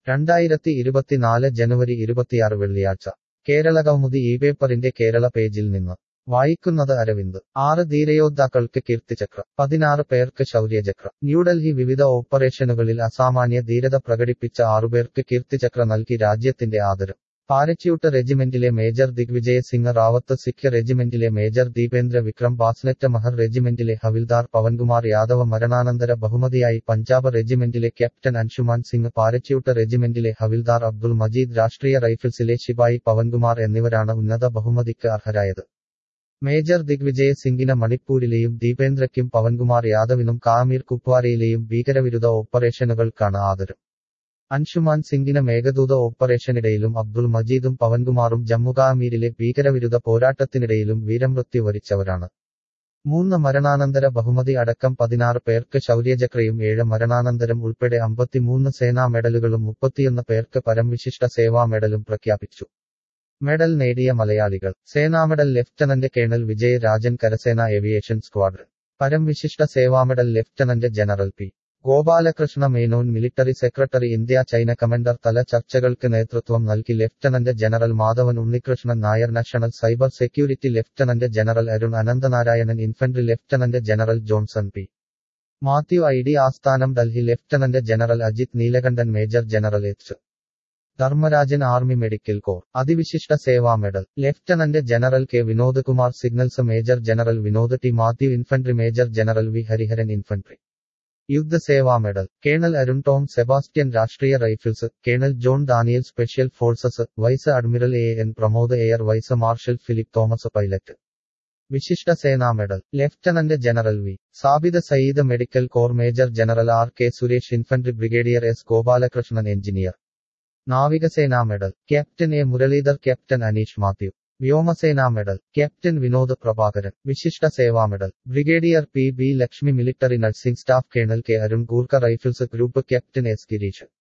രണ്ടായിരത്തി ഇരുപത്തിനാല് ജനുവരി ഇരുപത്തിയാറ് വെള്ളിയാഴ്ച കേരളകൗമുദി ഈ പേപ്പറിന്റെ കേരള പേജിൽ നിന്ന് വായിക്കുന്നത് അരവിന്ദ് ആറ് ധീരയോദ്ധാക്കൾക്ക് കീർത്തിചക്ര പതിനാറ് പേർക്ക് ശൗര്യചക്ര ന്യൂഡൽഹി വിവിധ ഓപ്പറേഷനുകളിൽ അസാമാന്യ ധീരത പ്രകടിപ്പിച്ച ആറുപേർക്ക് കീർത്തിചക്ര നൽകി രാജ്യത്തിന്റെ ആദരം പാരച്യൂട്ട് റെജിമെന്റിലെ മേജർ ദിഗ്വിജയ സിംഗ് റാവത്ത് സിഖ് റെജിമെന്റിലെ മേജർ ദീപേന്ദ്ര വിക്രം ബാസ്നെറ്റ് മഹർ റെജിമെന്റിലെ ഹവിൽദാർ പവൻകുമാർ യാദവ് മരണാനന്തര ബഹുമതിയായി പഞ്ചാബ് റെജിമെന്റിലെ ക്യാപ്റ്റൻ അൻഷുമാൻ സിംഗ് പാരച്യൂട്ട് റെജിമെന്റിലെ ഹവിൽദാർ അബ്ദുൾ മജീദ് രാഷ്ട്രീയ റൈഫിൾസിലെ ശിപായി പവൻകുമാർ എന്നിവരാണ് ഉന്നത ബഹുമതിക്ക് അർഹരായത് മേജർ ദിഗ്വിജയ സിംഗിന് മണിപ്പൂരിലെയും ദീപേന്ദ്രയ്ക്കും പവൻകുമാർ യാദവിനും കാമീർ കുപ്വാരയിലെയും ഭീകരവിരുദ്ധ ഓപ്പറേഷനുകൾക്കാണ് ആദരം അൻഷുമാൻ സിംഗിന് മേഘദൂത ഓപ്പറേഷനിടയിലും അബ്ദുൾ മജീദും പവൻകുമാറും ജമ്മുകാമീരിലെ ഭീകരവിരുദ്ധ പോരാട്ടത്തിനിടയിലും വീരമൃത്യു വരിച്ചവരാണ് മൂന്ന് മരണാനന്തര ബഹുമതി അടക്കം പതിനാറ് പേർക്ക് ശൗര്യചക്രയും ഏഴ് മരണാനന്തരം ഉൾപ്പെടെ അമ്പത്തിമൂന്ന് സേനാ മെഡലുകളും മുപ്പത്തിയൊന്ന് പേർക്ക് പരംവിശിഷ്ട സേവാ മെഡലും പ്രഖ്യാപിച്ചു മെഡൽ നേടിയ മലയാളികൾ Sena medal lieutenant colonel Vijay Rajan കരസേന aviation squadron Param Vishisht Seva medal lieutenant general P Gopalakrishna Menon military secretary India China commander തല ചർച്ചകൾക്ക് നേതൃത്വം നൽകി lieutenant general Madhavan Unnikrishnan Nair national cyber security lieutenant general Arun Ananthanarayanan infantry lieutenant general Johnson P Mathew I D ആസ്ഥാനം Delhi lieutenant general Ajith Neelakandan major general H Dharmarajan army medical corps Ati Vishisht Seva medal lieutenant general K Vinod Kumar signals major general Vinod T Mathew infantry major general V Hariharan infantry Yuddh Seva medal colonel Arun Tom Sebastian Rashtriya rifles colonel John Daniel special forces vice admiral A N Pramod air vice marshal Philip Thomas pilot Vishisht Sena medal lieutenant general V Sabitha Syed medical corps major general R K Suresh infantry brigadier S Gopalakrishnan engineer നാവികസേനാ medal captain A Muralidhar captain Aneesh Mathew വ്യോമസേനാ medal captain Vinod Prabhakaran വിശിഷ്ട സേവാ medal brigadier P B Lakshmi military nursing staff colonel K Arun Gurkha rifles group captain S Girish